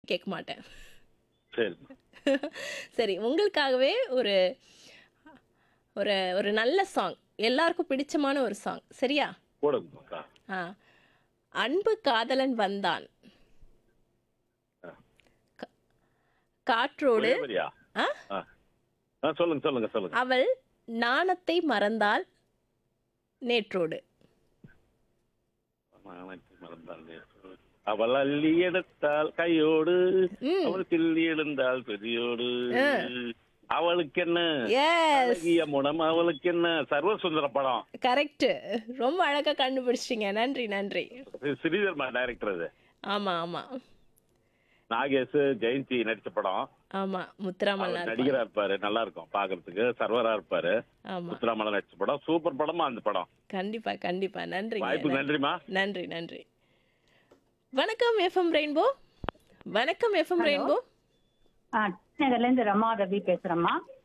கேட்க மாட்டேன் சரி சரி உங்களுக்காகவே ஒரு ஒரு ஒரு நல்ல சாங் எல்லாருக்கும் பிடிச்சமான ஒரு சாங் சரியா போடுங்கக்கா ஆ அன்பு காதலன் வந்தான் ஆ. கா- காற்றோடு ஒரே வரியா ஆ? ஆ ஆ சொல்லுங்க சொல்லுங்க சொல்லுங்க அவள் நாணத்தை மறந்தாள் நேற்றோடு நாளைக்கு மறந்தாள் நேற்று. அவள் அள்ளி எடுத்தாள் கையோடு ம் அவள் கிள்ளி எழுந்தாள் பெரியோடு ஆ. அவளுக்கு என்ன எஸ் அழகிய முனம் அவளுக்கு என்ன சர்வ சுந்தர படம் கரெக்ட் ரொம்ப அழகா கண்டுபிடிச்சிட்டீங்க நன்றி நன்றி இது ஸ்ரீதர்மா டைரக்டர் அது ஆமா ஆமா நாகேஷ் ஜெயந்தி நடிச்ச படம் ஆமா முத்துராமன் அவர் நடிகரா இருப்பாரு நல்லா இருக்கும் பாக்குறதுக்கு சர்வரா இருப்பாரு ஆமா முத்துராமல நடிச்ச படம் சூப்பர் படமா அந்த படம் கண்டிப்பா கண்டிப்பா நன்றிங்க வாய்ப்பு நன்றிமா நன்றி நன்றி வணக்கம் எஃப்எம் ரெயின்போ வணக்கம் எஃப்எம் ரெயின்போ ஆ நகர்ல இருந்து ரமா ரவி பேசுறேம்மா